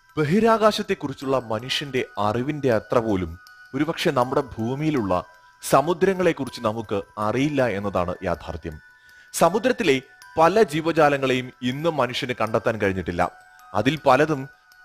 ബഹിരാകാശത്തെക്കുറിച്ചുള്ള മനുഷ്യന്റെ അറിവിന്റെ അത്ര പോലും ഒരുപക്ഷെ നമ്മുടെ ഭൂമിയിലുള്ള സമുദ്രങ്ങളെക്കുറിച്ച് നമുക്ക് അറിയില്ല എന്നതാണ് യാഥാർത്ഥ്യം സമുദ്രത്തിലെ പല ജീവജാലങ്ങളെയും ഇന്നും മനുഷ്യന് കണ്ടെത്താൻ കഴിഞ്ഞിട്ടില്ല അതിൽ പലതും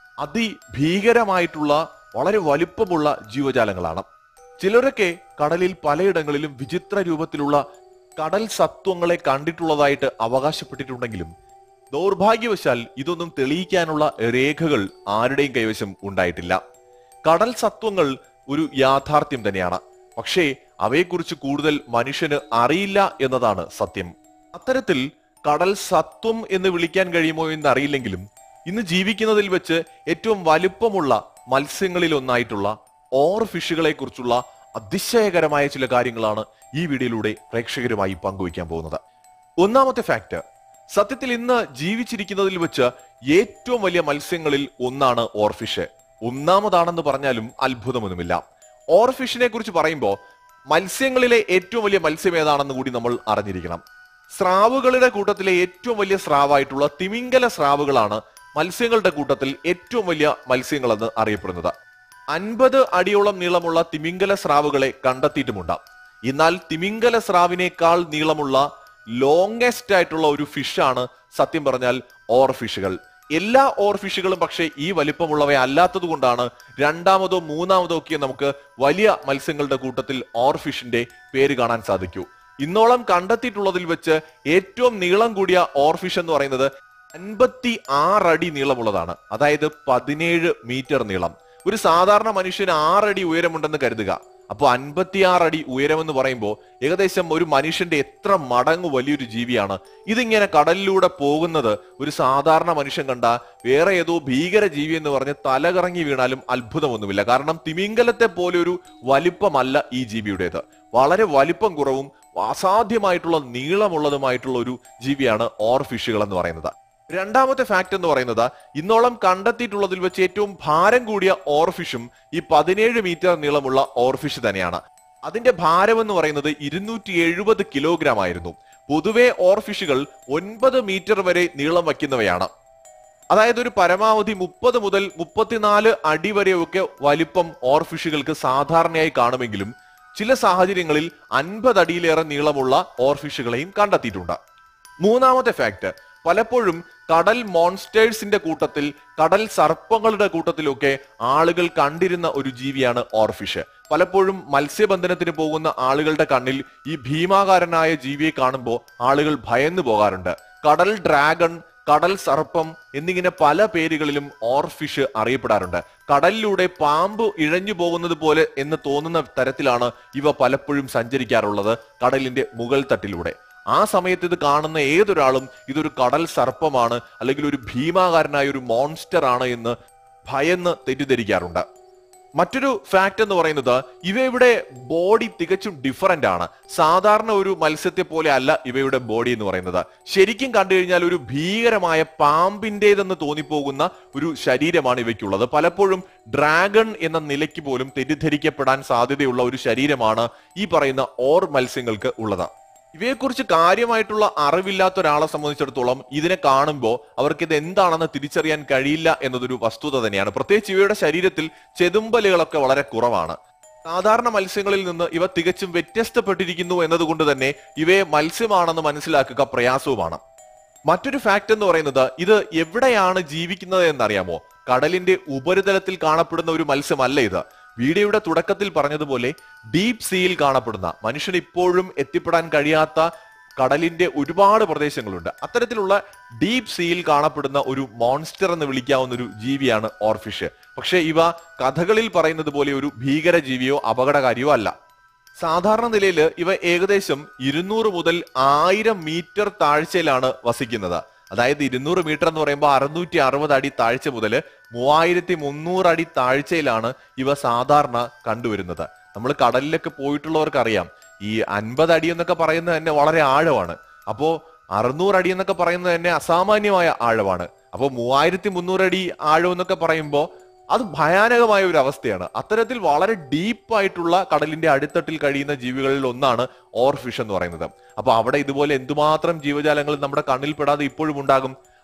അതിഭീകരമായിട്ടുള്ള വളരെ വലുപ്പമുള്ള ജീവജാലങ്ങളാണ് ചിലരൊക്കെ കടലിൽ പലയിടങ്ങളിലും വിചിത്ര രൂപത്തിലുള്ള കടൽ സത്വങ്ങളെ കണ്ടിട്ടുള്ളതായിട്ട് അവകാശപ്പെട്ടിട്ടുണ്ടെങ്കിലും ദൗർഭാഗ്യവശാൽ ഇതൊന്നും തെളിയിക്കാനുള്ള രേഖകൾ ആരുടെയും കൈവശം ഉണ്ടായിട്ടില്ല കടൽ സത്വങ്ങൾ ഒരു യാഥാർത്ഥ്യം തന്നെയാണ് പക്ഷേ അവയെക്കുറിച്ച് കൂടുതൽ മനുഷ്യന് അറിയില്ല എന്നതാണ് സത്യം അത്തരത്തിൽ കടൽ സത്വം എന്ന് വിളിക്കാൻ കഴിയുമോ എന്ന് അറിയില്ലെങ്കിലും ഇന്ന് ജീവിക്കുന്നതിൽ വെച്ച് ഏറ്റവും വലുപ്പമുള്ള മത്സ്യങ്ങളിൽ ഒന്നായിട്ടുള്ള ഓർ ഫിഷുകളെ കുറിച്ചുള്ള അതിശയകരമായ ചില കാര്യങ്ങളാണ് ഈ വീഡിയോയിലൂടെ പ്രേക്ഷകരുമായി പങ്കുവയ്ക്കാൻ പോകുന്നത് ഒന്നാമത്തെ ഫാക്ട് സത്യത്തിൽ ഇന്ന് ജീവിച്ചിരിക്കുന്നതിൽ വെച്ച് ഏറ്റവും വലിയ മത്സ്യങ്ങളിൽ ഒന്നാണ് ഓർഫിഷ് ഒന്നാമതാണെന്ന് പറഞ്ഞാലും അത്ഭുതമൊന്നുമില്ല ഓർഫിഷിനെ കുറിച്ച് പറയുമ്പോൾ മത്സ്യങ്ങളിലെ ഏറ്റവും വലിയ മത്സ്യം ഏതാണെന്ന് കൂടി നമ്മൾ അറിഞ്ഞിരിക്കണം സ്രാവുകളുടെ കൂട്ടത്തിലെ ഏറ്റവും വലിയ സ്രാവായിട്ടുള്ള തിമിംഗല സ്രാവുകളാണ് മത്സ്യങ്ങളുടെ കൂട്ടത്തിൽ ഏറ്റവും വലിയ മത്സ്യങ്ങളെന്ന് അറിയപ്പെടുന്നത് അൻപത് അടിയോളം നീളമുള്ള തിമിംഗല സ്രാവുകളെ കണ്ടെത്തിയിട്ടുമുണ്ട് എന്നാൽ തിമിംഗല സ്രാവിനേക്കാൾ നീളമുള്ള ലോങ്സ്റ്റ് ആയിട്ടുള്ള ഒരു ഫിഷാണ് സത്യം പറഞ്ഞാൽ ഓർ ഫിഷുകൾ എല്ലാ ഓർ ഫിഷുകളും പക്ഷേ ഈ വലിപ്പമുള്ളവ അല്ലാത്തത് കൊണ്ടാണ് രണ്ടാമതോ മൂന്നാമതോ ഒക്കെ നമുക്ക് വലിയ മത്സ്യങ്ങളുടെ കൂട്ടത്തിൽ ഓർ ഫിഷിന്റെ പേര് കാണാൻ സാധിക്കൂ ഇന്നോളം കണ്ടെത്തിയിട്ടുള്ളതിൽ വെച്ച് ഏറ്റവും നീളം കൂടിയ ഓർ ഫിഷ് എന്ന് പറയുന്നത് അൻപത്തി ആറടി നീളമുള്ളതാണ് അതായത് പതിനേഴ് മീറ്റർ നീളം ഒരു സാധാരണ മനുഷ്യന് ആറടി ഉയരമുണ്ടെന്ന് കരുതുക അപ്പോൾ അൻപത്തിയാറ് അടി ഉയരമെന്ന് പറയുമ്പോൾ ഏകദേശം ഒരു മനുഷ്യന്റെ എത്ര മടങ്ങ് വലിയൊരു ജീവിയാണ് ഇതിങ്ങനെ കടലിലൂടെ പോകുന്നത് ഒരു സാധാരണ മനുഷ്യൻ കണ്ട വേറെ ഏതോ ഭീകര ജീവി എന്ന് പറഞ്ഞ് തലകറങ്ങി വീണാലും അത്ഭുതമൊന്നുമില്ല കാരണം തിമിംഗലത്തെ പോലെ ഒരു വലിപ്പമല്ല ഈ ജീവിയുടേത് വളരെ വലിപ്പം കുറവും അസാധ്യമായിട്ടുള്ള നീളമുള്ളതുമായിട്ടുള്ള ഒരു ജീവിയാണ് ഓർ ഫിഷുകൾ എന്ന് പറയുന്നത് രണ്ടാമത്തെ ഫാക്ട് എന്ന് പറയുന്നത് ഇന്നോളം കണ്ടെത്തിയിട്ടുള്ളതിൽ വെച്ച് ഏറ്റവും ഭാരം കൂടിയ ഓർഫിഷും ഈ പതിനേഴ് മീറ്റർ നീളമുള്ള ഓർഫിഷ് തന്നെയാണ് അതിന്റെ ഭാരം എന്ന് പറയുന്നത് ഇരുന്നൂറ്റി എഴുപത് കിലോഗ്രാം ആയിരുന്നു പൊതുവെ ഓർഫിഷുകൾ ഒൻപത് മീറ്റർ വരെ നീളം വയ്ക്കുന്നവയാണ് അതായത് ഒരു പരമാവധി മുപ്പത് മുതൽ മുപ്പത്തിനാല് അടി വരെയൊക്കെ വലിപ്പം ഓർഫിഷുകൾക്ക് സാധാരണയായി കാണുമെങ്കിലും ചില സാഹചര്യങ്ങളിൽ അൻപത് അടിയിലേറെ നീളമുള്ള ഓർഫിഷുകളെയും കണ്ടെത്തിയിട്ടുണ്ട് മൂന്നാമത്തെ ഫാക്ട് പലപ്പോഴും കടൽ മോൺസ്റ്റേഴ്സിന്റെ കൂട്ടത്തിൽ കടൽ സർപ്പങ്ങളുടെ കൂട്ടത്തിലൊക്കെ ആളുകൾ കണ്ടിരുന്ന ഒരു ജീവിയാണ് ഓർഫിഷ് പലപ്പോഴും മത്സ്യബന്ധനത്തിന് പോകുന്ന ആളുകളുടെ കണ്ണിൽ ഈ ഭീമാകാരനായ ജീവിയെ കാണുമ്പോൾ ആളുകൾ ഭയന്നു പോകാറുണ്ട് കടൽ ഡ്രാഗൺ കടൽ സർപ്പം എന്നിങ്ങനെ പല പേരുകളിലും ഓർഫിഷ് അറിയപ്പെടാറുണ്ട് കടലിലൂടെ പാമ്പ് ഇഴഞ്ഞു പോകുന്നത് പോലെ എന്ന് തോന്നുന്ന തരത്തിലാണ് ഇവ പലപ്പോഴും സഞ്ചരിക്കാറുള്ളത് കടലിന്റെ മുകൾ തട്ടിലൂടെ ആ സമയത്ത് ഇത് കാണുന്ന ഏതൊരാളും ഇതൊരു കടൽ സർപ്പമാണ് അല്ലെങ്കിൽ ഒരു ഭീമാകാരനായ ഒരു മോൺസ്റ്റർ ആണ് എന്ന് ഭയന്ന് തെറ്റിദ്ധരിക്കാറുണ്ട് മറ്റൊരു ഫാക്ട് എന്ന് പറയുന്നത് ഇവയുടെ ബോഡി തികച്ചും ഡിഫറന്റ് ആണ് സാധാരണ ഒരു മത്സ്യത്തെ പോലെ അല്ല ഇവയുടെ ബോഡി എന്ന് പറയുന്നത് ശരിക്കും കണ്ടു കഴിഞ്ഞാൽ ഒരു ഭീകരമായ പാമ്പിന്റേതെന്ന് തോന്നിപ്പോകുന്ന ഒരു ശരീരമാണ് ഇവയ്ക്കുള്ളത് പലപ്പോഴും ഡ്രാഗൺ എന്ന നിലയ്ക്ക് പോലും തെറ്റിദ്ധരിക്കപ്പെടാൻ സാധ്യതയുള്ള ഒരു ശരീരമാണ് ഈ പറയുന്ന ഓർ മത്സ്യങ്ങൾക്ക് ഉള്ളത് ഇവയെക്കുറിച്ച് കാര്യമായിട്ടുള്ള അറിവില്ലാത്ത ഒരാളെ സംബന്ധിച്ചിടത്തോളം ഇതിനെ കാണുമ്പോൾ അവർക്ക് ഇത് എന്താണെന്ന് തിരിച്ചറിയാൻ കഴിയില്ല എന്നതൊരു വസ്തുത തന്നെയാണ് പ്രത്യേകിച്ച് ഇവയുടെ ശരീരത്തിൽ ചെതുമ്പലുകളൊക്കെ വളരെ കുറവാണ് സാധാരണ മത്സ്യങ്ങളിൽ നിന്ന് ഇവ തികച്ചും വ്യത്യസ്തപ്പെട്ടിരിക്കുന്നു എന്നതുകൊണ്ട് തന്നെ ഇവയെ മത്സ്യമാണെന്ന് മനസ്സിലാക്കുക പ്രയാസവുമാണ് മറ്റൊരു ഫാക്ട് എന്ന് പറയുന്നത് ഇത് എവിടെയാണ് ജീവിക്കുന്നത് എന്നറിയാമോ കടലിന്റെ ഉപരിതലത്തിൽ കാണപ്പെടുന്ന ഒരു മത്സ്യമല്ല ഇത് വീഡിയോയുടെ തുടക്കത്തിൽ പറഞ്ഞതുപോലെ ഡീപ് സീയിൽ കാണപ്പെടുന്ന മനുഷ്യന് ഇപ്പോഴും എത്തിപ്പെടാൻ കഴിയാത്ത കടലിന്റെ ഒരുപാട് പ്രദേശങ്ങളുണ്ട് അത്തരത്തിലുള്ള ഡീപ് സീയിൽ കാണപ്പെടുന്ന ഒരു മോൺസ്റ്റർ എന്ന് വിളിക്കാവുന്ന ഒരു ജീവിയാണ് ഓർഫിഷ് പക്ഷേ ഇവ കഥകളിൽ പറയുന്നത് പോലെ ഒരു ഭീകര ജീവിയോ അപകടകാരിയോ അല്ല സാധാരണ നിലയിൽ ഇവ ഏകദേശം ഇരുന്നൂറ് മുതൽ ആയിരം മീറ്റർ താഴ്ചയിലാണ് വസിക്കുന്നത് അതായത് ഇരുന്നൂറ് മീറ്റർ എന്ന് പറയുമ്പോൾ അറുന്നൂറ്റി അറുപത് അടി താഴ്ച മുതൽ മൂവായിരത്തി മുന്നൂറ് അടി താഴ്ചയിലാണ് ഇവ സാധാരണ കണ്ടുവരുന്നത് നമ്മൾ കടലിലൊക്കെ പോയിട്ടുള്ളവർക്ക് അറിയാം ഈ അൻപത് അടി എന്നൊക്കെ പറയുന്നത് തന്നെ വളരെ ആഴമാണ് അപ്പോ അറുന്നൂറ് അടി എന്നൊക്കെ പറയുന്നത് തന്നെ അസാമാന്യമായ ആഴമാണ് അപ്പോൾ മൂവായിരത്തി മുന്നൂറ് അടി ആഴം എന്നൊക്കെ പറയുമ്പോൾ അത് ഭയാനകമായ ഒരു അവസ്ഥയാണ് അത്തരത്തിൽ വളരെ ഡീപ്പായിട്ടുള്ള കടലിന്റെ അടിത്തട്ടിൽ കഴിയുന്ന ജീവികളിൽ ഒന്നാണ് ഓർ ഫിഷ് എന്ന് പറയുന്നത് അപ്പൊ അവിടെ ഇതുപോലെ എന്തുമാത്രം ജീവജാലങ്ങൾ നമ്മുടെ കണ്ണിൽ പെടാതെ ഇപ്പോഴും ഉണ്ടാകും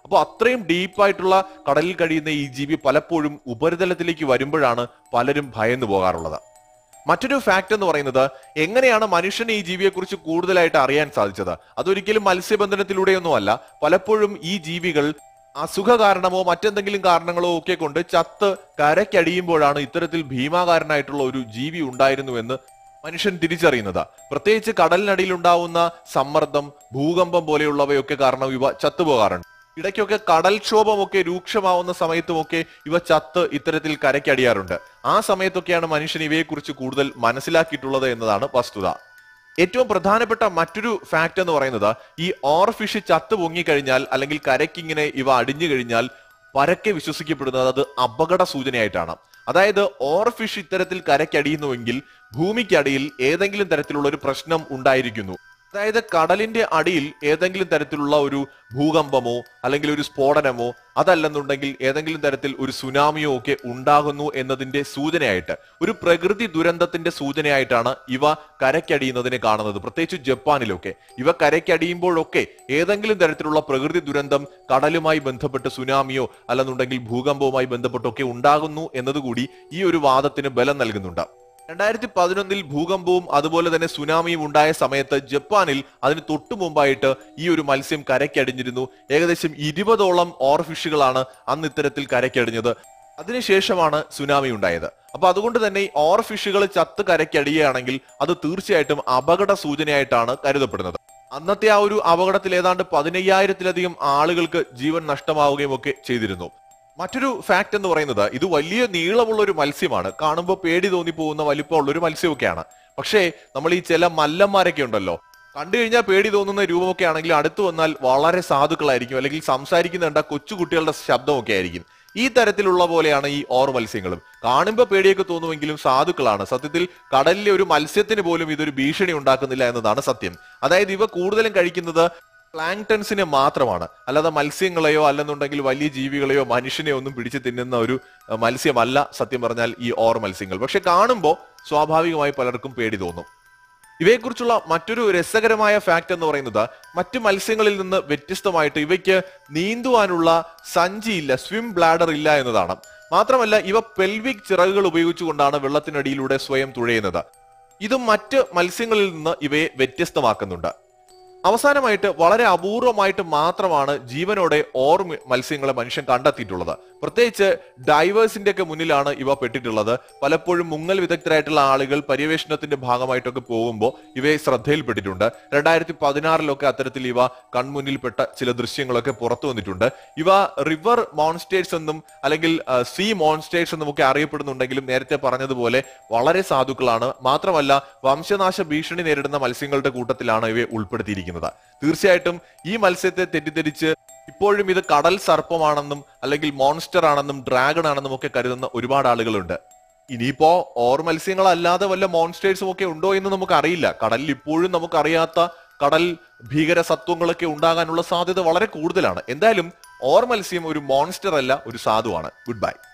അപ്പോൾ അത്രയും ഡീപ്പായിട്ടുള്ള കടലിൽ കഴിയുന്ന ഈ ജീവി പലപ്പോഴും ഉപരിതലത്തിലേക്ക് വരുമ്പോഴാണ് പലരും ഭയന്നു പോകാറുള്ളത് മറ്റൊരു ഫാക്ട് എന്ന് പറയുന്നത് എങ്ങനെയാണ് മനുഷ്യന് ഈ ജീവിയെക്കുറിച്ച് കൂടുതലായിട്ട് അറിയാൻ സാധിച്ചത് അതൊരിക്കലും മത്സ്യബന്ധനത്തിലൂടെയൊന്നുമല്ല പലപ്പോഴും ഈ ജീവികൾ അസുഖ കാരണമോ മറ്റെന്തെങ്കിലും കാരണങ്ങളോ ഒക്കെ കൊണ്ട് ചത്ത് കരയ്ക്കടിയുമ്പോഴാണ് ഇത്തരത്തിൽ ഭീമാകാരനായിട്ടുള്ള ഒരു ജീവി ഉണ്ടായിരുന്നുവെന്ന് മനുഷ്യൻ തിരിച്ചറിയുന്നത് പ്രത്യേകിച്ച് കടലിനടിയിൽ ഉണ്ടാവുന്ന സമ്മർദ്ദം ഭൂകമ്പം പോലെയുള്ളവയൊക്കെ കാരണം ഇവ ചത്തുപോകാറുണ്ട് ഇടയ്ക്കൊക്കെ കടൽക്ഷോഭമൊക്കെ രൂക്ഷമാവുന്ന സമയത്തുമൊക്കെ ഇവ ചത്ത് ഇത്തരത്തിൽ കരയ്ക്കടിയാറുണ്ട് ആ സമയത്തൊക്കെയാണ് മനുഷ്യൻ ഇവയെക്കുറിച്ച് കൂടുതൽ മനസ്സിലാക്കിയിട്ടുള്ളത് എന്നതാണ് വസ്തുത ഏറ്റവും പ്രധാനപ്പെട്ട മറ്റൊരു ഫാക്ട് എന്ന് പറയുന്നത് ഈ ഓർ ഫിഷ് ചത്തു പൊങ്ങിക്കഴിഞ്ഞാൽ അല്ലെങ്കിൽ കരയ്ക്കിങ്ങനെ ഇവ അടിഞ്ഞു കഴിഞ്ഞാൽ പരക്കെ വിശ്വസിക്കപ്പെടുന്നത് അത് അപകട സൂചനയായിട്ടാണ് അതായത് ഓർ ഫിഷ് ഇത്തരത്തിൽ കരയ്ക്കടിയുന്നുവെങ്കിൽ ഭൂമിക്കടിയിൽ ഏതെങ്കിലും തരത്തിലുള്ള ഒരു പ്രശ്നം ഉണ്ടായിരിക്കുന്നു അതായത് കടലിന്റെ അടിയിൽ ഏതെങ്കിലും തരത്തിലുള്ള ഒരു ഭൂകമ്പമോ അല്ലെങ്കിൽ ഒരു സ്ഫോടനമോ അതല്ലെന്നുണ്ടെങ്കിൽ ഏതെങ്കിലും തരത്തിൽ ഒരു സുനാമിയോ ഒക്കെ ഉണ്ടാകുന്നു എന്നതിന്റെ സൂചനയായിട്ട് ഒരു പ്രകൃതി ദുരന്തത്തിന്റെ സൂചനയായിട്ടാണ് ഇവ കരയ്ക്കടിയുന്നതിനെ കാണുന്നത് പ്രത്യേകിച്ച് ജപ്പാനിലൊക്കെ ഇവ കരയ്ക്കടിയുമ്പോഴൊക്കെ ഏതെങ്കിലും തരത്തിലുള്ള പ്രകൃതി ദുരന്തം കടലുമായി ബന്ധപ്പെട്ട് സുനാമിയോ അല്ലെന്നുണ്ടെങ്കിൽ ഭൂകമ്പവുമായി ബന്ധപ്പെട്ടൊക്കെ ഉണ്ടാകുന്നു എന്നതുകൂടി ഈ ഒരു വാദത്തിന് ബലം നൽകുന്നുണ്ട് രണ്ടായിരത്തി പതിനൊന്നിൽ ഭൂകമ്പവും അതുപോലെ തന്നെ സുനാമിയും ഉണ്ടായ സമയത്ത് ജപ്പാനിൽ അതിന് തൊട്ടു മുമ്പായിട്ട് ഈ ഒരു മത്സ്യം കരയ്ക്കടിഞ്ഞിരുന്നു ഏകദേശം ഇരുപതോളം ഓർഫിഷുകളാണ് അന്ന് ഇത്തരത്തിൽ കരയ്ക്കടിഞ്ഞത് അതിനുശേഷമാണ് സുനാമി ഉണ്ടായത് അപ്പൊ അതുകൊണ്ട് തന്നെ ഈ ഓർഫിഷുകൾ ചത്ത് കരയ്ക്കടിയുകയാണെങ്കിൽ അത് തീർച്ചയായിട്ടും അപകട സൂചനയായിട്ടാണ് കരുതപ്പെടുന്നത് അന്നത്തെ ആ ഒരു അപകടത്തിൽ ഏതാണ്ട് പതിനയ്യായിരത്തിലധികം ആളുകൾക്ക് ജീവൻ നഷ്ടമാവുകയും ഒക്കെ ചെയ്തിരുന്നു മറ്റൊരു ഫാക്ട് എന്ന് പറയുന്നത് ഇത് വലിയ നീളമുള്ള ഒരു മത്സ്യമാണ് കാണുമ്പോൾ പേടി തോന്നിപ്പോകുന്ന വലിപ്പമുള്ള ഒരു മത്സ്യമൊക്കെയാണ് പക്ഷേ നമ്മൾ ഈ ചില മല്ലന്മാരൊക്കെ ഉണ്ടല്ലോ കണ്ടു കഴിഞ്ഞാൽ പേടി തോന്നുന്ന രൂപമൊക്കെ ആണെങ്കിൽ അടുത്ത് വന്നാൽ വളരെ സാധുക്കളായിരിക്കും അല്ലെങ്കിൽ സംസാരിക്കുന്ന കണ്ട കൊച്ചു കുട്ടികളുടെ ശബ്ദമൊക്കെ ആയിരിക്കും ഈ തരത്തിലുള്ള പോലെയാണ് ഈ ഓർ മത്സ്യങ്ങളും കാണുമ്പോൾ പേടിയൊക്കെ തോന്നുമെങ്കിലും സാധുക്കളാണ് സത്യത്തിൽ കടലിലെ ഒരു മത്സ്യത്തിന് പോലും ഇതൊരു ഭീഷണി ഉണ്ടാക്കുന്നില്ല എന്നതാണ് സത്യം അതായത് ഇവ കൂടുതലും കഴിക്കുന്നത് പ്ലാങ്ടൺസിനെ മാത്രമാണ് അല്ലാതെ മത്സ്യങ്ങളെയോ അല്ലെന്നുണ്ടെങ്കിൽ വലിയ ജീവികളെയോ മനുഷ്യനെയോ ഒന്നും പിടിച്ചു തിന്നുന്ന ഒരു അഹ്, മത്സ്യമല്ല സത്യം പറഞ്ഞാൽ ഈ ഓർ മത്സ്യങ്ങൾ പക്ഷെ കാണുമ്പോൾ സ്വാഭാവികമായി പലർക്കും പേടി തോന്നും ഇവയെക്കുറിച്ചുള്ള മറ്റൊരു രസകരമായ ഫാക്ട് എന്ന് പറയുന്നത് മറ്റു മത്സ്യങ്ങളിൽ നിന്ന് വ്യത്യസ്തമായിട്ട് ഇവയ്ക്ക് നീന്തുവാനുള്ള സഞ്ചിയില്ല സ്വിം ബ്ലാഡർ ഇല്ല എന്നതാണ് മാത്രമല്ല ഇവ പെൽവിക് ചിറകുകൾ ഉപയോഗിച്ചുകൊണ്ടാണ് വെള്ളത്തിനടിയിലൂടെ സ്വയം തുഴയുന്നത് ഇതും മറ്റ് മത്സ്യങ്ങളിൽ നിന്ന് ഇവയെ വ്യത്യസ്തമാക്കുന്നുണ്ട് അവസാനമായിട്ട് വളരെ അപൂർവമായിട്ട് മാത്രമാണ് ജീവനോടെ ഓർ മ- മത്സ്യങ്ങളെ മനുഷ്യൻ കണ്ടെത്തിയിട്ടുള്ളത് പ്രത്യേകിച്ച് ഡൈവേഴ്സിന്റെ ഒക്കെ മുന്നിലാണ് ഇവ പെട്ടിട്ടുള്ളത് പലപ്പോഴും മുങ്ങൽ വിദഗ്ധരായിട്ടുള്ള ആളുകൾ പര്യവേഷണത്തിന്റെ ഭാഗമായിട്ടൊക്കെ പോകുമ്പോൾ ഇവയെ ശ്രദ്ധയിൽപ്പെട്ടിട്ടുണ്ട് രണ്ടായിരത്തി പതിനാറിലൊക്കെ അത്തരത്തിൽ ഇവ കൺമുന്നിൽപ്പെട്ട ചില ദൃശ്യങ്ങളൊക്കെ പുറത്തു വന്നിട്ടുണ്ട് ഇവ റിവർ മോൺസ്റ്റേഴ്സ് എന്നും അല്ലെങ്കിൽ സീ മോൺസ്റ്റേഴ്സ് എന്നും ഒക്കെ അറിയപ്പെടുന്നുണ്ടെങ്കിലും നേരത്തെ പറഞ്ഞതുപോലെ വളരെ സാധുക്കളാണ് മാത്രമല്ല വംശനാശ ഭീഷണി നേരിടുന്ന മത്സ്യങ്ങളുടെ കൂട്ടത്തിലാണ് ഇവയെ ഉൾപ്പെടുത്തിയിരിക്കുന്നത് തീർച്ചയായിട്ടും ഈ മത്സ്യത്തെ തെറ്റിദ്ധരിച്ച് ഇപ്പോഴും ഇത് കടൽ സർപ്പമാണെന്നും അല്ലെങ്കിൽ മോൺസ്റ്റർ ആണെന്നും ഡ്രാഗൺ ആണെന്നും ഒക്കെ കരുതുന്ന ഒരുപാട് ആളുകളുണ്ട് ഇനിയിപ്പോ ഓർ മത്സ്യങ്ങളല്ലാതെ വല്ല മോൺസ്റ്റേഴ്സും ഒക്കെ ഉണ്ടോ എന്ന് നമുക്ക് അറിയില്ല കടലിൽ ഇപ്പോഴും നമുക്കറിയാത്ത കടൽ ഭീകര സത്വങ്ങളൊക്കെ ഉണ്ടാകാനുള്ള സാധ്യത വളരെ കൂടുതലാണ് എന്തായാലും ഓർ മത്സ്യം ഒരു മോൺസ്റ്റർ അല്ല ഒരു സാധുവാണ് ഗുഡ് ബൈ